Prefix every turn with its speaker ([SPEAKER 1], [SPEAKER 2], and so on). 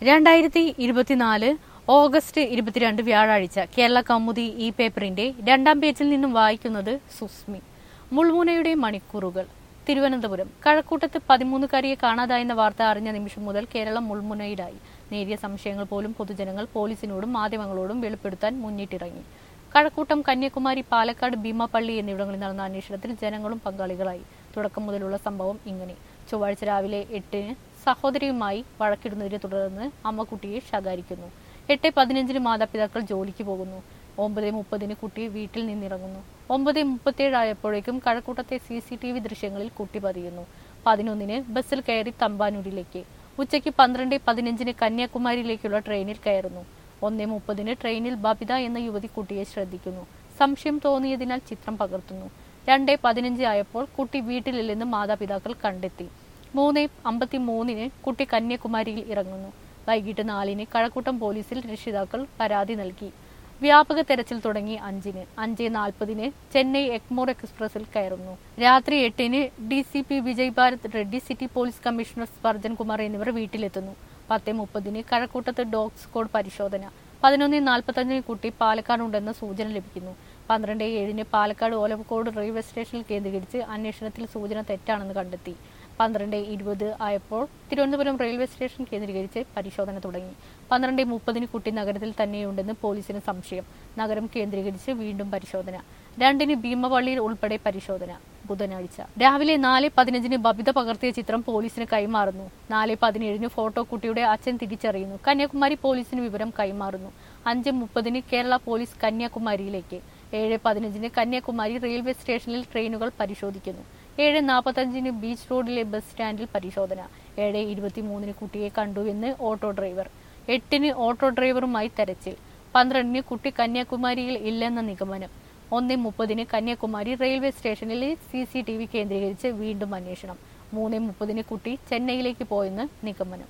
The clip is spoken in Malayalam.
[SPEAKER 1] രണ്ടായിരത്തി ഇരുപത്തിനാല് ഓഗസ്റ്റ് ഇരുപത്തിരണ്ട് വ്യാഴാഴ്ച കേരള കൗമുദി ഈ പേപ്പറിന്റെ രണ്ടാം പേജിൽ നിന്നും വായിക്കുന്നത് സുസ്മി മുൾമുനയുടെ മണിക്കൂറുകൾ തിരുവനന്തപുരം കഴക്കൂട്ടത്ത് പതിമൂന്നുകാരിയെ കാണാതായെന്ന വാർത്ത അറിഞ്ഞ നിമിഷം മുതൽ കേരളം മുൾമുനയിലായി നേരിയ സംശയങ്ങൾ പോലും പൊതുജനങ്ങൾ പോലീസിനോടും മാധ്യമങ്ങളോടും വെളിപ്പെടുത്താൻ മുന്നിട്ടിറങ്ങി കഴക്കൂട്ടം കന്യാകുമാരി പാലക്കാട് ഭീമപ്പള്ളി എന്നിവിടങ്ങളിൽ നടന്ന അന്വേഷണത്തിൽ ജനങ്ങളും പങ്കാളികളായി തുടക്കം മുതലുള്ള സംഭവം ഇങ്ങനെ ചൊവ്വാഴ്ച രാവിലെ എട്ടിന് സഹോദരിയുമായി വഴക്കിടുന്നതിനെ തുടർന്ന് അമ്മ കുട്ടിയെ ശകാരിക്കുന്നു എട്ട് പതിനഞ്ചിന് മാതാപിതാക്കൾ ജോലിക്ക് പോകുന്നു ഒമ്പത് മുപ്പതിന് കുട്ടി വീട്ടിൽ നിന്നിറങ്ങുന്നു ഒമ്പത് മുപ്പത്തിയേഴ് ആയപ്പോഴേക്കും കഴക്കൂട്ടത്തെ സി സി ടി വി ദൃശ്യങ്ങളിൽ കുട്ടി പതിയുന്നു പതിനൊന്നിന് ബസ്സിൽ കയറി തമ്പാനൂരിലേക്ക് ഉച്ചയ്ക്ക് പന്ത്രണ്ട് പതിനഞ്ചിന് കന്യാകുമാരിയിലേക്കുള്ള ട്രെയിനിൽ കയറുന്നു ഒന്നേ മുപ്പതിന് ട്രെയിനിൽ ബബിത എന്ന യുവതി കുട്ടിയെ ശ്രദ്ധിക്കുന്നു സംശയം തോന്നിയതിനാൽ ചിത്രം പകർത്തുന്നു രണ്ട് പതിനഞ്ച് ആയപ്പോൾ കുട്ടി വീട്ടിലില്ലെന്ന് മാതാപിതാക്കൾ കണ്ടെത്തി മൂന്ന് അമ്പത്തി മൂന്നിന് കുട്ടി കന്യാകുമാരിയിൽ ഇറങ്ങുന്നു വൈകിട്ട് നാലിന് കഴക്കൂട്ടം പോലീസിൽ രക്ഷിതാക്കൾ പരാതി നൽകി വ്യാപക തെരച്ചിൽ തുടങ്ങി അഞ്ചിന് അഞ്ച് നാൽപ്പതിന് ചെന്നൈ എക്മോർ എക്സ്പ്രസിൽ കയറുന്നു രാത്രി എട്ടിന് D C P Vijay Bharath Reddy city police commissioner Spurgeon Kumar എന്നിവർ വീട്ടിലെത്തുന്നു പത്ത് മുപ്പതിന് കഴക്കൂട്ടത്ത് ഡോഗ് സ്ക്വാഡ് പരിശോധന പതിനൊന്ന് നാൽപ്പത്തഞ്ചിന് കുട്ടി പാലക്കാടുണ്ടെന്ന് സൂചന ലഭിക്കുന്നു പന്ത്രണ്ട് ഏഴിന് പാലക്കാട് ഓലക്കോട് റെയിൽവേ സ്റ്റേഷനിൽ കേന്ദ്രീകരിച്ച് അന്വേഷണത്തിൽ സൂചന തെറ്റാണെന്ന് കണ്ടെത്തി പന്ത്രണ്ട് ഇരുപത് ആയപ്പോൾ തിരുവനന്തപുരം റെയിൽവേ സ്റ്റേഷൻ കേന്ദ്രീകരിച്ച് പരിശോധന തുടങ്ങി പന്ത്രണ്ട് മുപ്പതിന് കുട്ടി നഗരത്തിൽ തന്നെയുണ്ടെന്ന് പോലീസിന് സംശയം നഗരം കേന്ദ്രീകരിച്ച് വീണ്ടും പരിശോധന രണ്ടിന് ഭീമപള്ളിയിൽ ഉൾപ്പെടെ പരിശോധന ബുധനാഴ്ച രാവിലെ നാല് പതിനഞ്ചിന് ബബിത പകർത്തിയ ചിത്രം പോലീസിന് കൈമാറുന്നു നാല് പതിനേഴിന് ഫോട്ടോ കുട്ടിയുടെ അച്ഛൻ തിരിച്ചറിയുന്നു കന്യാകുമാരി പോലീസിന് വിവരം കൈമാറുന്നു അഞ്ച് മുപ്പതിന് കേരള പോലീസ് കന്യാകുമാരിയിലേക്ക് ഏഴ് പതിനഞ്ചിന് കന്യാകുമാരി റെയിൽവേ സ്റ്റേഷനിൽ ട്രെയിനുകൾ പരിശോധിക്കുന്നു ഏഴ് നാൽപ്പത്തഞ്ചിന് ബീച്ച് റോഡിലെ ബസ് സ്റ്റാൻഡിൽ പരിശോധന ഏഴ് ഇരുപത്തിമൂന്നിന് കുട്ടിയെ കണ്ടുവെന്ന് ഓട്ടോ ഡ്രൈവർ എട്ടിന് ഓട്ടോ ഡ്രൈവറുമായി തെരച്ചിൽ പന്ത്രണ്ടിന് കുട്ടി കന്യാകുമാരിയിൽ ഇല്ലെന്ന നിഗമനം ഒന്ന് മുപ്പതിന് കന്യാകുമാരി റെയിൽവേ സ്റ്റേഷനിലെ സി സി ടി വി കേന്ദ്രീകരിച്ച് വീണ്ടും അന്വേഷണം മൂന്ന് മുപ്പതിന് കുട്ടി ചെന്നൈയിലേക്ക് പോയെന്ന് നിഗമനം